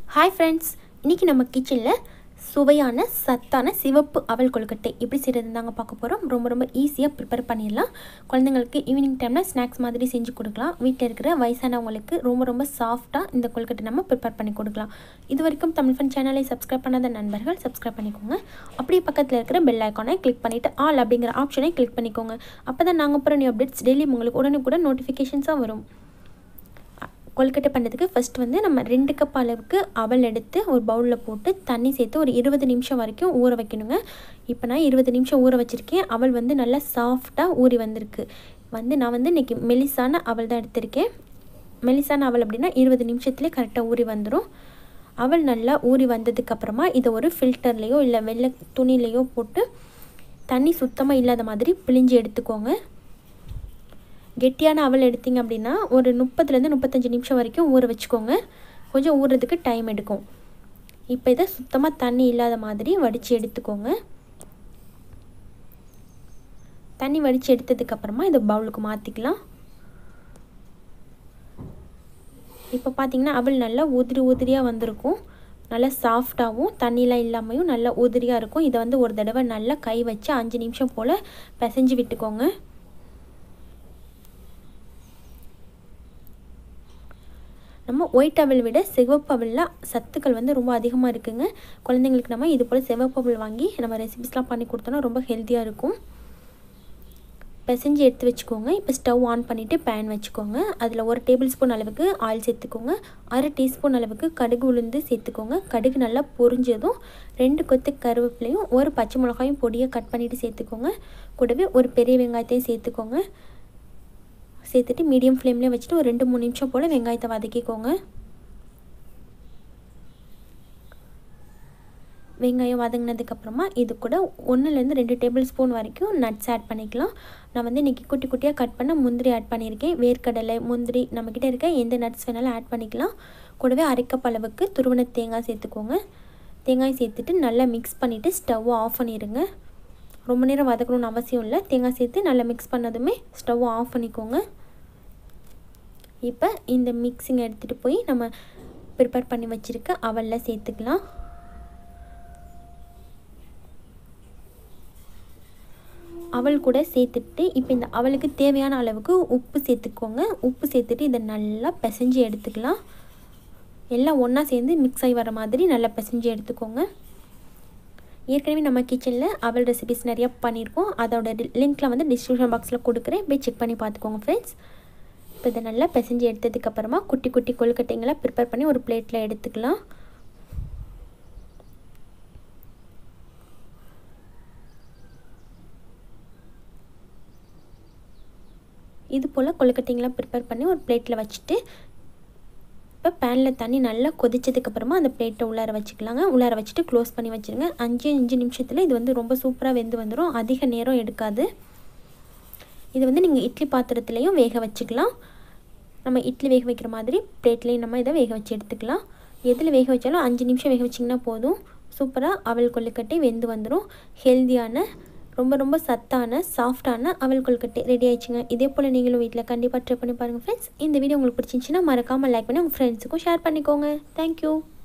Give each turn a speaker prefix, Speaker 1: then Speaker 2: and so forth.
Speaker 1: hi friends இன்றைக்கி நம்ம கிச்சனில் சுவையான சத்தான சிவப்பு அவல் கொழுக்கட்டை எப்படி செய்கிறது தாங்க பார்க்க போகிறோம் ரொம்ப ரொம்ப ஈஸியாக ப்ரிப்பேர் பண்ணிடலாம் குழந்தைங்களுக்கு ஈவினிங் டைமில் ஸ்நாக்ஸ் மாதிரி செஞ்சு கொடுக்கலாம் வீட்டில் இருக்கிற வயசானவங்களுக்கு ரொம்ப ரொம்ப சாஃப்டாக இந்த கொழுக்கட்டை நம்ம ப்ரிப்பேர் பண்ணி கொடுக்கலாம் இது வரைக்கும் தமிழ் ஃபன் சேனலை சப்ஸ்கிரைப் பண்ணாத நண்பர்கள் சப்ஸ்கிரைப் பண்ணிக்கோங்க அப்படியே பக்கத்தில் இருக்கிற பெல் ஐக்கானை கிளிக் பண்ணிவிட்டு ஆல் அப்படிங்கிற ஆப்ஷனை கிளிக் பண்ணிக்கோங்க அப்போ தான் நாங்கள் அப்புறம் நியூ அப்டேட்ஸ் டெய்லி உங்களுக்கு உடனுக்குடன் நோட்டிஃபிகேஷன்ஸாக வரும் கொழுக்கட்டை பண்ணுறதுக்கு ஃபஸ்ட் வந்து நம்ம ரெண்டு கப் அளவுக்கு அவல் எடுத்து ஒரு பவுலில் போட்டு தண்ணி சேர்த்து ஒரு இருபது நிமிஷம் வரைக்கும் ஊற வைக்கணுங்க இப்போ நான் இருபது நிமிஷம் ஊற வச்சுருக்கேன் அவல் வந்து நல்லா சாஃப்டாக ஊறி வந்திருக்கு வந்து நான் வந்து இன்றைக்கி மெலிசான அவல் தான் எடுத்திருக்கேன் மெலிசான அவல் அப்படின்னா இருபது நிமிஷத்துலேயே கரெக்டாக ஊறி வந்துடும் அவல் நல்லா ஊறி வந்ததுக்கப்புறமா இதை ஒரு ஃபில்டர்லேயோ இல்லை வெள்ளை துணிலேயோ போட்டு தண்ணி சுத்தமாக இல்லாத மாதிரி பிழிஞ்சு எடுத்துக்கோங்க கெட்டியான அவல் எடுத்திங்க அப்படின்னா ஒரு முப்பதுலேருந்து முப்பத்தஞ்சு நிமிஷம் வரைக்கும் ஊற வச்சுக்கோங்க கொஞ்சம் ஊறுறதுக்கு டைம் எடுக்கும் இப்போ இதை சுத்தமாக தண்ணி இல்லாத மாதிரி வடித்து எடுத்துக்கோங்க தண்ணி வடித்து எடுத்ததுக்கப்புறமா இதை பவுலுக்கு மாற்றிக்கலாம் இப்போ பார்த்திங்கன்னா அவல் நல்லா உதிரி உதிரியாக வந்திருக்கும் நல்லா சாஃப்டாகவும் தண்ணிலாம் இல்லாமையும் நல்லா உதிரியாக இருக்கும் இதை வந்து ஒரு தடவை நல்லா கை வச்சு அஞ்சு நிமிஷம் போல் பிசைஞ்சு விட்டுக்கோங்க நம்ம ஒயிட் அவல் விட சிவப்பு அவலில் சத்துக்கள் வந்து ரொம்ப அதிகமாக இருக்குங்க குழந்தைங்களுக்கு நம்ம இது போல் சிவப்பு அவல் வாங்கி நம்ம ரெசிபிஸ்லாம் பண்ணி கொடுத்தோன்னா ரொம்ப ஹெல்த்தியாக இருக்கும் பிசைஞ்சு எடுத்து வச்சுக்கோங்க இப்போ ஸ்டவ் ஆன் பண்ணிவிட்டு பேன் வச்சுக்கோங்க அதில் ஒரு டேபிள் ஸ்பூன் அளவுக்கு ஆயில் சேர்த்துக்கோங்க அரை டீஸ்பூன் அளவுக்கு கடுகு உளுந்து சேர்த்துக்கோங்க கடுகு நல்லா பொரிஞ்சதும் ரெண்டு கொத்து கருவேப்பிலையும் ஒரு பச்சை மிளகாயும் பொடியை கட் பண்ணிவிட்டு சேர்த்துக்கோங்க கூடவே ஒரு பெரிய வெங்காயத்தையும் சேர்த்துக்கோங்க சேர்த்துட்டு மீடியம் ஃப்ளேம்லேயே வச்சுட்டு ஒரு ரெண்டு மூணு நிமிஷம் போல் வெங்காயத்தை வதக்கிக்கோங்க வெங்காயம் வதங்கினதுக்கப்புறமா இது கூட ஒன்றுலேருந்து ரெண்டு டேபிள் ஸ்பூன் வரைக்கும் நட்ஸ் ஆட் பண்ணிக்கலாம் நான் வந்து இன்றைக்கி குட்டி குட்டியாக கட் பண்ண முந்திரி ஆட் பண்ணியிருக்கேன் வேர்க்கடலை முந்திரி நம்மக்கிட்ட இருக்க எந்த நட்ஸ் வேணாலும் ஆட் பண்ணிக்கலாம் கூடவே அரைக்கப் அளவுக்கு துருவன தேங்காய் சேர்த்துக்கோங்க தேங்காய் சேர்த்துட்டு நல்லா மிக்ஸ் பண்ணிவிட்டு ஸ்டவ்வை ஆஃப் பண்ணிடுங்க ரொம்ப நேரம் வதக்கணும்னு அவசியம் இல்லை தேங்காய் சேர்த்து நல்லா மிக்ஸ் பண்ணதுமே ஸ்டவ்வை ஆஃப் பண்ணிக்கோங்க இப்போ இந்த மிக்ஸிங் எடுத்துகிட்டு போய் நம்ம ப்ரிப்பேர் பண்ணி வச்சுருக்க அவலில் சேர்த்துக்கலாம் அவல் கூட சேர்த்துட்டு இப்போ இந்த அவளுக்கு தேவையான அளவுக்கு உப்பு சேர்த்துக்கோங்க உப்பு சேர்த்துட்டு இதை நல்லா பிசைஞ்சு எடுத்துக்கலாம் எல்லாம் ஒன்றா சேர்ந்து மிக்ஸ் ஆகி வர மாதிரி நல்லா பிசைஞ்சு எடுத்துக்கோங்க ஏற்கனவே நம்ம கிச்சனில் அவல் ரெசிபிஸ் நிறையா பண்ணியிருக்கோம் அதோட லிங்க்கில் வந்து டிஸ்கிரிப்ஷன் பாக்ஸில் கொடுக்குறேன் போய் செக் பண்ணி பார்த்துக்கோங்க ஃப்ரெண்ட்ஸ் இப்போ இதை நல்லா பிசைஞ்சு எடுத்ததுக்கப்புறமா குட்டி குட்டி கொழுக்கட்டைங்களை ப்ரிப்பேர் பண்ணி ஒரு பிளேட்டில் எடுத்துக்கலாம் இது போல் கொழுக்கட்டைங்களாம் ப்ரிப்பேர் பண்ணி ஒரு பிளேட்டில் வச்சுட்டு இப்போ பேனில் தண்ணி நல்லா கொதிச்சதுக்கப்புறமா அந்த பிளேட்டை உள்ளார வச்சுக்கலாங்க உள்ளார வச்சுட்டு க்ளோஸ் பண்ணி வச்சுருங்க அஞ்சு அஞ்சு நிமிஷத்தில் இது வந்து ரொம்ப சூப்பராக வெந்து வந்துடும் அதிக நேரம் எடுக்காது இது வந்து நீங்கள் இட்லி பாத்திரத்துலேயும் வேக வச்சுக்கலாம் நம்ம இட்லி வேக வைக்கிற மாதிரி பிளேட்லேயும் நம்ம இதை வேக வச்சு எடுத்துக்கலாம் எதில் வேக வச்சாலும் அஞ்சு நிமிஷம் வேக வச்சிங்கன்னா போதும் சூப்பராக அவல் கொழுக்கட்டை வெந்து வந்துடும் ஹெல்த்தியான ரொம்ப ரொம்ப சத்தான சாஃப்டான அவல் கொழுக்கட்டை ரெடி ஆயிடுச்சுங்க இதே போல் நீங்களும் வீட்டில் கண்டிப்பாக ட்ரை பண்ணி பாருங்கள் ஃப்ரெண்ட்ஸ் இந்த வீடியோ உங்களுக்கு பிடிச்சிருந்துச்சின்னா மறக்காமல் லைக் பண்ணி உங்கள் ஃப்ரெண்ட்ஸுக்கும் ஷேர் பண்ணிக்கோங்க தேங்க்யூ